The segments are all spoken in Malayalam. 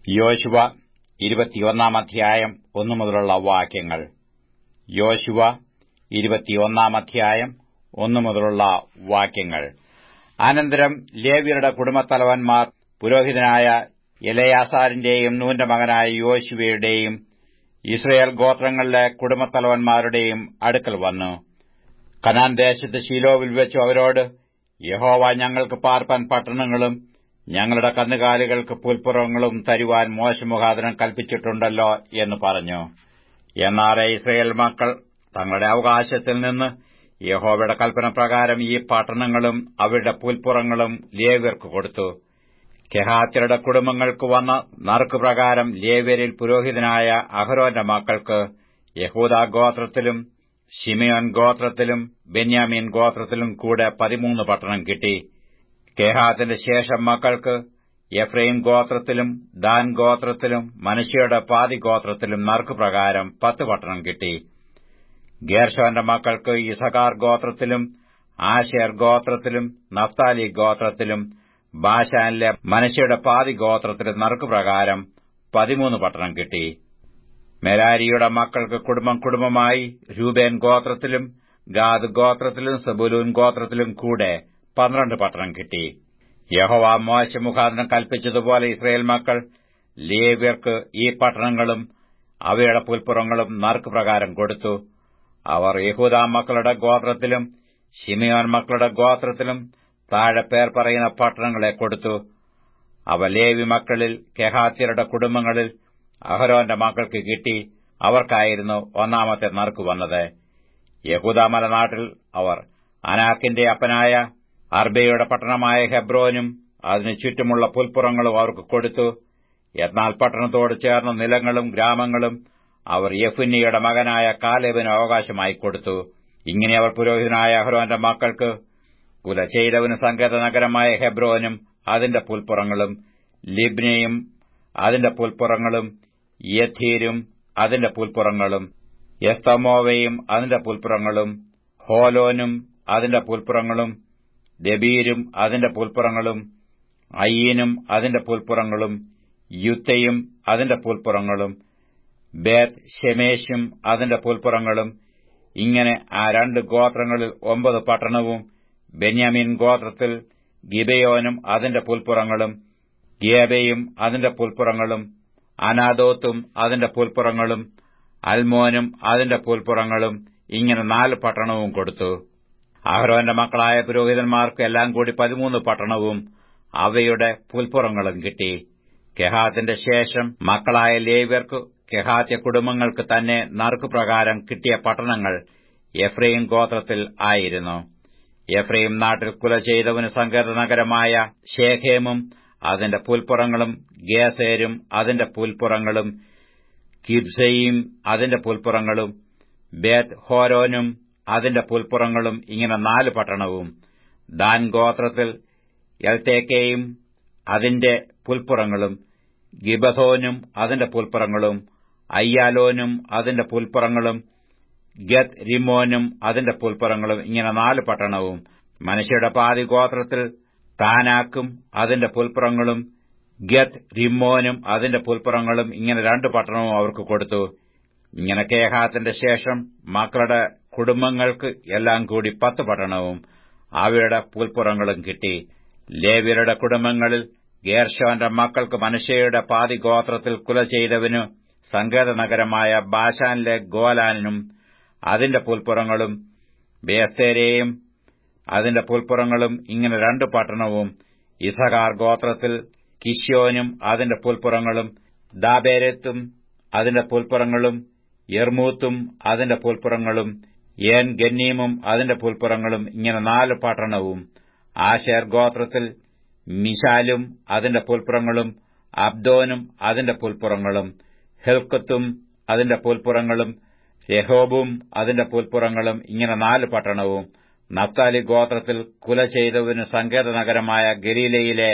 യോശുവ ഇരുപത്തിയൊന്നാം അധ്യായം ഒന്നു മുതലുള്ള വാക്യങ്ങൾ യോശുവ ഇരുപത്തിയൊന്നാം അധ്യായം ഒന്നു മുതലുള്ള വാക്യങ്ങൾ അനന്തരം ലേവ്യരുടെ കുടുംബത്തലവന്മാർ പുരോഹിതനായ എലയാസാറിന്റെയും നൂന്റെ മകനായ യോശുവയുടെയും ഇസ്രയേൽ ഗോത്രങ്ങളിലെ കുടുംബത്തലവന്മാരുടെയും അടുക്കൽ വന്നു കനാൻ ദേശത്ത് ശീലോവിൽ വെച്ചു അവരോട് യഹോവ ഞങ്ങൾക്ക് പാർപ്പാൻ പട്ടണങ്ങളും ഞങ്ങളുടെ കന്നുകാലികൾക്ക് പുൽപ്പുറങ്ങളും തരുവാൻ മോശമുഖാതനം കൽപ്പിച്ചിട്ടുണ്ടല്ലോ എന്ന് പറഞ്ഞു എന്നാൽ ഇസ്രയേൽ മക്കൾ തങ്ങളുടെ അവകാശത്തിൽ നിന്ന് യഹോവയുടെ കൽപ്പന പ്രകാരം ഈ പട്ടണങ്ങളും അവരുടെ പുൽപ്പുറങ്ങളും ലേവ്യർക്ക് കൊടുത്തു കെഹാത്യരുടെ കുടുംബങ്ങൾക്ക് വന്ന നറുക്കുപ്രകാരം ലേവ്യരിൽ പുരോഹിതനായ അഹരോന്റെ മക്കൾക്ക് യഹൂദ ഗോത്രത്തിലും ഷിമിയോൻ ഗോത്രത്തിലും ബെന്യാമീൻ ഗോത്രത്തിലും കൂടെ പതിമൂന്ന് പട്ടണം കിട്ടി കേഹാത്തിന്റെ ശേഷം മക്കൾക്ക് എഫ്രൈം ഗോത്രത്തിലും ദാൻ ഗോത്രത്തിലും മനുഷ്യയുടെ പാതി ഗോത്രത്തിലും നറുക്കുപ്രകാരം പത്ത് പട്ടണം കിട്ടി ഗേർഷോന്റെ മക്കൾക്ക് ഇസകാർ ഗോത്രത്തിലും ആശേർ ഗോത്രത്തിലും നഫ്താലി ഗോത്രത്തിലും ബാഷാനിലെ മനുഷ്യയുടെ പാതി ഗോത്രത്തിലും നറുക്കുപ്രകാരം പതിമൂന്ന് പട്ടണം കിട്ടി മെരാരിയുടെ മക്കൾക്ക് കുടുംബം കുടുംബമായി രൂപേൻ ഗോത്രത്തിലും ഗാദ് ഗോത്രത്തിലും സബുലൂൻ ഗോത്രത്തിലും കൂടെ പന്ത്രണ്ട് പട്ടണം കിട്ടി യഹോവ മോശ മുഖാന്തരം കൽപ്പിച്ചതുപോലെ ഇസ്രയേൽ മക്കൾ ലേവ്യർക്ക് ഈ പട്ടണങ്ങളും അവയുടെ പുൽപ്പുറങ്ങളും നറുക്കുപ്രകാരം കൊടുത്തു അവർ യഹൂദ മക്കളുടെ ഗോത്രത്തിലും ഷിമിയോൻ മക്കളുടെ ഗോത്രത്തിലും താഴെ പേർ പറയുന്ന പട്ടണങ്ങളെ കൊടുത്തു അവ ലേവി മക്കളിൽ കെഹാത്യരുടെ കുടുംബങ്ങളിൽ അഹരോന്റെ മക്കൾക്ക് കിട്ടി അവർക്കായിരുന്നു ഒന്നാമത്തെ നറുക്ക് വന്നത് യഹൂദ മലനാട്ടിൽ അവർ അനാക്കിന്റെ അപ്പനായ അർബയുടെ പട്ടണമായ ഹെബ്രോനും അതിനു ചുറ്റുമുള്ള പുൽപ്പുറങ്ങളും അവർക്ക് കൊടുത്തു എന്നാൽ പട്ടണത്തോട് ചേർന്ന നിലങ്ങളും ഗ്രാമങ്ങളും അവർ യഫുന്നിയുടെ മകനായ കാലേബിന് അവകാശമായി കൊടുത്തു ഇങ്ങനെ അവർ പുരോഹിതനായ അഹ്റോന്റെ മക്കൾക്ക് കുല ചെയ്തവന് സങ്കേത നഗരമായ ഹെബ്രോനും അതിന്റെ പുൽപ്പുറങ്ങളും ലിബ്നയും അതിന്റെ പുൽപ്പുറങ്ങളും യഥീരും അതിന്റെ പുൽപ്പുറങ്ങളും എസ്തമോവയും അതിന്റെ പുൽപ്പുറങ്ങളും ഹോലോനും അതിന്റെ പുൽപ്പുറങ്ങളും ദബീരും അതിന്റെ പുൽപ്പുറങ്ങളും അയ്യനും അതിന്റെ പുൽപ്പുറങ്ങളും യുത്തയും അതിന്റെ പുൽപ്പുറങ്ങളും ബേത് ഷെമേഷും അതിന്റെ പുൽപ്പുറങ്ങളും ഇങ്ങനെ ആ രണ്ട് ഗോത്രങ്ങളിൽ ഒമ്പത് പട്ടണവും ബെന്യാമീൻ ഗോത്രത്തിൽ ഗിബയോനും അതിന്റെ പുൽപ്പുറങ്ങളും ഗേബയും അതിന്റെ പുൽപ്പുറങ്ങളും അനാദോത്തും അതിന്റെ പുൽപ്പുറങ്ങളും അൽമോനും അതിന്റെ പുൽപ്പുറങ്ങളും ഇങ്ങനെ നാല് പട്ടണവും കൊടുത്തു അഹ്റോന്റെ മക്കളായ പുരോഹിതന്മാർക്ക് എല്ലാം കൂടി പതിമൂന്ന് പട്ടണവും അവയുടെ പുൽപ്പുറങ്ങളും കിട്ടി കെഹാത്തിന്റെ ശേഷം മക്കളായ ലേവ്യർക്ക് കെഹാത്യ കുടുംബങ്ങൾക്ക് തന്നെ നറുക്കുപ്രകാരം കിട്ടിയ പട്ടണങ്ങൾ എഫ്രൈം ഗോത്രത്തിൽ ആയിരുന്നു എഫ്രൈം നാട്ടിൽ കുല ചെയ്തവന് സങ്കേത നഗരമായ ഷേഖേമും അതിന്റെ പുൽപ്പുറങ്ങളും ഗേസേരും അതിന്റെ പുൽപ്പുറങ്ങളും കിബ്സയും അതിന്റെ പുൽപ്പുറങ്ങളും ബേത് ഹോരോനും അതിന്റെ പുൽപ്പുറങ്ങളും ഇങ്ങനെ നാല് പട്ടണവും ദാൻ ഗോത്രത്തിൽ എൽത്തേക്കയും അതിന്റെ പുൽപ്പുറങ്ങളും ഗിബഥോനും അതിന്റെ പുൽപ്പുറങ്ങളും അയ്യാലോനും അതിന്റെ പുൽപ്പുറങ്ങളും ഗത് റിമോനും അതിന്റെ പുൽപ്പുറങ്ങളും ഇങ്ങനെ നാല് പട്ടണവും മനുഷ്യരുടെ പാതി ഗോത്രത്തിൽ താനാക്കും അതിന്റെ പുൽപ്പുറങ്ങളും ഗത് റിമോനും അതിന്റെ പുൽപ്പുറങ്ങളും ഇങ്ങനെ രണ്ട് പട്ടണവും അവർക്ക് കൊടുത്തു ഇങ്ങനെ കേഹാത്തിന്റെ ശേഷം മക്കളുടെ കുടുംബങ്ങൾക്ക് എല്ലാം കൂടി പത്ത് പട്ടണവും അവയുടെ പുൽപ്പുറങ്ങളും കിട്ടി ലേവ്യരുടെ കുടുംബങ്ങളിൽ ഗേർഷോന്റെ മക്കൾക്ക് മനുഷ്യയുടെ പാതി ഗോത്രത്തിൽ കുല ചെയ്തവനു സങ്കേത നഗരമായ ബാഷാനിലെ ഗോലാനും അതിന്റെ പുൽപ്പുറങ്ങളും ബേസ്തേരെയും അതിന്റെ പുൽപ്പുറങ്ങളും ഇങ്ങനെ രണ്ട് പട്ടണവും ഇസഹാർ ഗോത്രത്തിൽ കിഷ്യോനും അതിന്റെ പുൽപ്പുറങ്ങളും ദാബേരത്തും അതിന്റെ പുൽപ്പുറങ്ങളും യർമൂത്തും അതിന്റെ പുൽപ്പുറങ്ങളും ഏൻ ഗന്നീമും അതിന്റെ പുൽപ്പുറങ്ങളും ഇങ്ങനെ നാല് പട്ടണവും ആശേർ ഗോത്രത്തിൽ മിശാലും അതിന്റെ പുൽപ്പുറങ്ങളും അബ്ദോനും അതിന്റെ പുൽപ്പുറങ്ങളും ഹെൽക്കത്തും അതിന്റെ പുൽപ്പുറങ്ങളും യഹോബും അതിന്റെ പുൽപ്പുറങ്ങളും ഇങ്ങനെ നാല് പട്ടണവും നഫ്താലി ഗോത്രത്തിൽ കുല ചെയ്തവന് സങ്കേത നഗരമായ ഗലീലയിലെ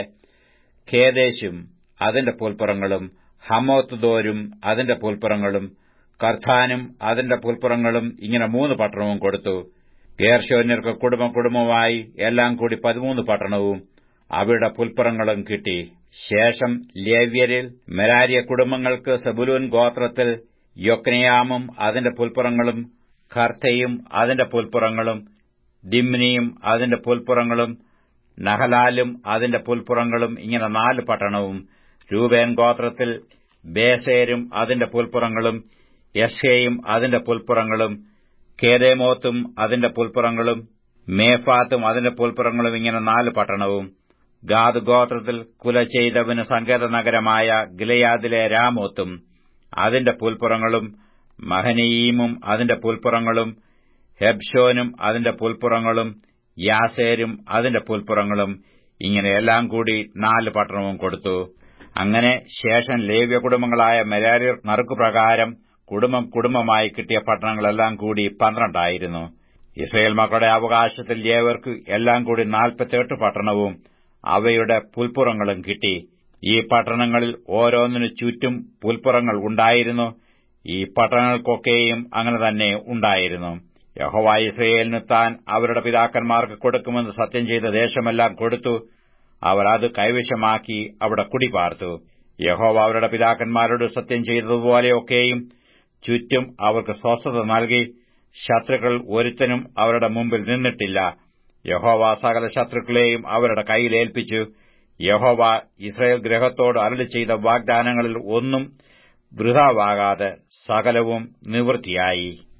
ഖേദേശും അതിന്റെ പുൽപ്പുറങ്ങളും ഹമോത്തുദോരും അതിന്റെ പുൽപ്പുറങ്ങളും കർത്താനും അതിന്റെ പുൽപ്പുറങ്ങളും ഇങ്ങനെ മൂന്ന് പട്ടണവും കൊടുത്തു ഗേർഷോന്യർക്ക് കുടുംബം കുടുംബമായി എല്ലാം കൂടി പതിമൂന്ന് പട്ടണവും അവയുടെ പുൽപ്പുറങ്ങളും കിട്ടി ശേഷം ലേവ്യരിൽ മെരാരിയ കുടുംബങ്ങൾക്ക് സെബുലൂൻ ഗോത്രത്തിൽ യൊക്നയാമും അതിന്റെ പുൽപ്പുറങ്ങളും ഖർത്തയും അതിന്റെ പുൽപ്പുറങ്ങളും ദിമ്നിയും അതിന്റെ പുൽപ്പുറങ്ങളും നഹലാലും അതിന്റെ പുൽപ്പുറങ്ങളും ഇങ്ങനെ നാല് പട്ടണവും രൂപേൻ ഗോത്രത്തിൽ ബേസേരും അതിന്റെ പുൽപ്പുറങ്ങളും യഷയും അതിന്റെ പുൽപ്പുറങ്ങളും കേദേമോത്തും അതിന്റെ പുൽപ്പുറങ്ങളും മേഫാത്തും അതിന്റെ പുൽപ്പുറങ്ങളും ഇങ്ങനെ നാല് പട്ടണവും ഗാദ് ഗോത്രത്തിൽ കുല ചെയ്തവന് സങ്കേത നഗരമായ ഗിലയാദിലെ രാമോത്തും അതിന്റെ പുൽപ്പുറങ്ങളും മഹനീമും അതിന്റെ പുൽപ്പുറങ്ങളും ഹെബ്ഷോനും അതിന്റെ പുൽപ്പുറങ്ങളും യാസേരും അതിന്റെ പുൽപ്പുറങ്ങളും ഇങ്ങനെ എല്ലാം കൂടി നാല് പട്ടണവും കൊടുത്തു അങ്ങനെ ശേഷം ലേവ്യ കുടുംബങ്ങളായ മെരാരിയർ നറുക്കുപ്രകാരം കുടുംബം കുടുംബമായി കിട്ടിയ പട്ടണങ്ങളെല്ലാം കൂടി പന്ത്രണ്ടായിരുന്നു ഇസ്രയേൽ മക്കളുടെ അവകാശത്തിൽ ലേവർക്ക് എല്ലാം കൂടി നാൽപ്പത്തിയെട്ട് പട്ടണവും അവയുടെ പുൽപ്പുറങ്ങളും കിട്ടി ഈ പട്ടണങ്ങളിൽ ഓരോന്നിനു ചുറ്റും പുൽപ്പുറങ്ങൾ ഉണ്ടായിരുന്നു ഈ പട്ടണങ്ങൾക്കൊക്കെയും അങ്ങനെ തന്നെ ഉണ്ടായിരുന്നു യഹോവ ഇസ്രയേലിന് താൻ അവരുടെ പിതാക്കന്മാർക്ക് കൊടുക്കുമെന്ന് സത്യം ചെയ്ത ദേശമെല്ലാം കൊടുത്തു അവർ അത് കൈവശമാക്കി അവിടെ കുടിപാർത്തു യഹോവ അവരുടെ പിതാക്കന്മാരോട് സത്യം ചെയ്തതുപോലെയൊക്കെയും ചുറ്റും അവർക്ക് സ്വസ്ഥത നൽകി ശത്രുക്കൾ ഒരുത്തനും അവരുടെ മുമ്പിൽ നിന്നിട്ടില്ല യഹോവ സകല ശത്രുക്കളെയും അവരുടെ കൈയിലേൽപ്പിച്ചു യഹോവ ഇസ്രയേൽ ഗ്രഹത്തോട് അരളി ചെയ്ത വാഗ്ദാനങ്ങളിൽ ഒന്നും വൃഥാവാകാതെ സകലവും നിവൃത്തിയായി